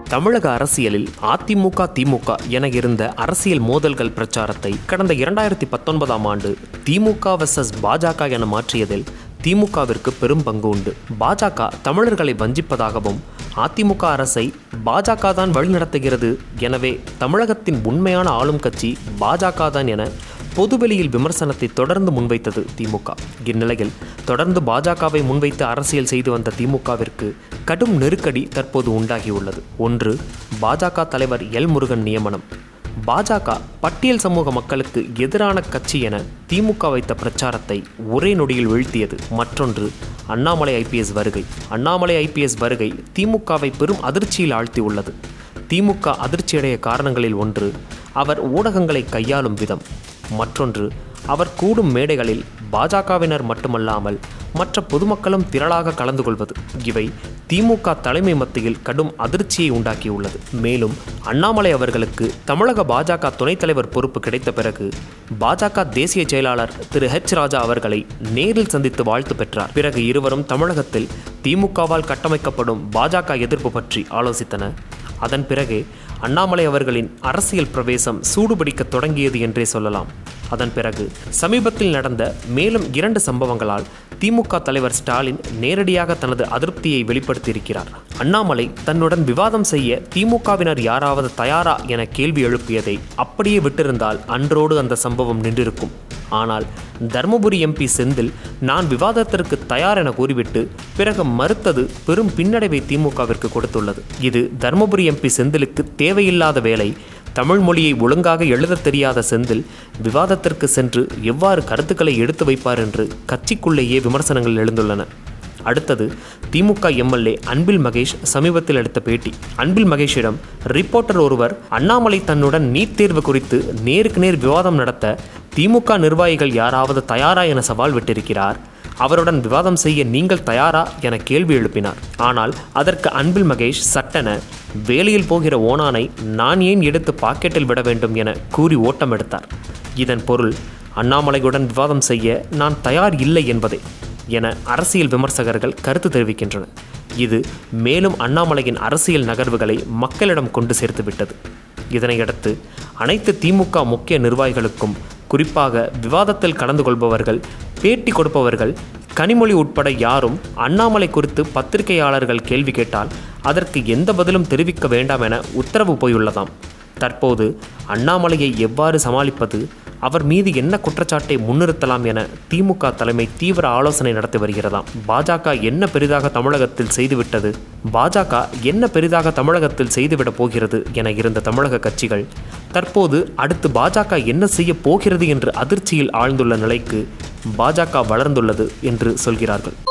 தமிழக அரசியலில் அதிமுக திமுக என இருந்த அரசியல் மோதல்கள் பிரச்சாரத்தை கடந்த இரண்டாயிரத்தி பத்தொன்பதாம் ஆண்டு திமுக வெர்சஸ் பாஜக என மாற்றியதில் திமுகவிற்கு பெரும் பங்கு உண்டு பாஜக தமிழர்களை வஞ்சிப்பதாகவும் அதிமுக அரசை பாஜக தான் வழிநடத்துகிறது எனவே தமிழகத்தின் உண்மையான ஆளும் கட்சி பாஜக தான் என பொதுவெளியில் விமர்சனத்தை தொடர்ந்து முன்வைத்தது திமுக இந்நிலையில் தொடர்ந்து பாஜகவை முன்வைத்து அரசியல் செய்து வந்த திமுகவிற்கு கடும் நெருக்கடி தற்போது உண்டாகியுள்ளது ஒன்று பாஜக தலைவர் எல் முருகன் நியமனம் பாஜக பட்டியல் சமூக மக்களுக்கு எதிரான கட்சி என திமுக வைத்த பிரச்சாரத்தை ஒரே நொடியில் வீழ்த்தியது மற்றொன்று அண்ணாமலை ஐபிஎஸ் வருகை அண்ணாமலை ஐபிஎஸ் வருகை திமுகவை பெரும் அதிர்ச்சியில் ஆழ்த்தியுள்ளது திமுக அதிர்ச்சியடைய காரணங்களில் ஒன்று அவர் ஊடகங்களை கையாளும் விதம் மற்றொன்று அவர் கூடும் மேடைகளில் பாஜகவினர் மட்டுமல்லாமல் மற்ற பொதுமக்களும் திரளாக கலந்து கொள்வது இவை திமுக தலைமை மத்தியில் கடும் அதிர்ச்சியை உண்டாக்கியுள்ளது மேலும் அண்ணாமலை அவர்களுக்கு தமிழக பாஜக துணைத் தலைவர் பொறுப்பு கிடைத்த பிறகு பாஜக தேசிய செயலாளர் திரு ஹெச் ராஜா அவர்களை நேரில் சந்தித்து வாழ்த்து பெற்றார் பிறகு இருவரும் தமிழகத்தில் திமுகவால் கட்டமைக்கப்படும் பாஜக எதிர்ப்பு பற்றி ஆலோசித்தனர் அதன் பிறகே அண்ணாமலை அவர்களின் அரசியல் பிரவேசம் சூடுபிடிக்க தொடங்கியது என்றே சொல்லலாம் அதன் பிறகு சமீபத்தில் நடந்த மேலும் இரண்டு சம்பவங்களால் திமுக தலைவர் ஸ்டாலின் நேரடியாக தனது அதிருப்தியை வெளிப்படுத்தியிருக்கிறார் அண்ணாமலை தன்னுடன் விவாதம் செய்ய திமுகவினர் யாராவது தயாரா என கேள்வி எழுப்பியதை அப்படியே விட்டிருந்தால் அன்றோடு அந்த சம்பவம் நின்றிருக்கும் ஆனால் தர்மபுரி எம்பி செந்தில் நான் விவாதத்திற்கு தயார் என கூறிவிட்டு பிறகு மறுத்தது பெரும் பின்னடைவை திமுகவிற்கு கொடுத்துள்ளது இது தர்மபுரி எம்பி செந்திலுக்கு தேவையில்லாத வேலை தமிழ் மொழியை ஒழுங்காக எழுதத் தெரியாத செந்தில் விவாதத்திற்கு சென்று எவ்வாறு கருத்துக்களை எடுத்து வைப்பார் என்று கட்சிக்குள்ளேயே விமர்சனங்கள் எழுந்துள்ளன அடுத்தது திமுக எம்எல்ஏ அன்பில் மகேஷ் சமீபத்தில் எடுத்த பேட்டி அன்பில் மகேஷிடம் ரிப்போர்ட்டர் ஒருவர் அண்ணாமலை தன்னுடன் நீட் தேர்வு குறித்து நேருக்கு நேர் விவாதம் நடத்த திமுக நிர்வாகிகள் யாராவது தயாரா என சவால் விட்டிருக்கிறார் அவருடன் விவாதம் செய்ய நீங்கள் தயாரா என கேள்வி எழுப்பினார் ஆனால் அதற்கு அன்பில் மகேஷ் சட்டென வேலையில் போகிற ஓனானை நான் ஏன் எடுத்து பாக்கெட்டில் விட வேண்டும் என கூறி ஓட்டம் எடுத்தார் இதன் பொருள் அண்ணாமலையுடன் விவாதம் செய்ய நான் தயார் இல்லை என்பதே என அரசியல் விமர்சகர்கள் கருத்து தெரிவிக்கின்றனர் இது மேலும் அண்ணாமலையின் அரசியல் நகர்வுகளை மக்களிடம் கொண்டு சேர்த்துவிட்டது இதனையடுத்து அனைத்து திமுக முக்கிய நிர்வாகிகளுக்கும் குறிப்பாக விவாதத்தில் கலந்து கொள்பவர்கள் பேட்டி கொடுப்பவர்கள் கனிமொழி உட்பட யாரும் அண்ணாமலை குறித்து பத்திரிகையாளர்கள் கேள்வி கேட்டால் அதற்கு எந்த பதிலும் தெரிவிக்க வேண்டாம் என உத்தரவு போயுள்ளதாம் தற்போது அண்ணாமலையை எவ்வாறு சமாளிப்பது அவர் மீது என்ன குற்றச்சாட்டை முன்னிறுத்தலாம் என திமுக தலைமை தீவிர ஆலோசனை நடத்தி வருகிறதாம் பாஜக என்ன பெரிதாக தமிழகத்தில் செய்துவிட்டது பாஜக என்ன பெரிதாக தமிழகத்தில் செய்துவிடப் போகிறது என இருந்த தமிழக கட்சிகள் தற்போது அடுத்து பாஜக என்ன செய்ய போகிறது என்று அதிர்ச்சியில் ஆழ்ந்துள்ள நிலைக்கு பாஜக வளர்ந்துள்ளது என்று சொல்கிறார்கள்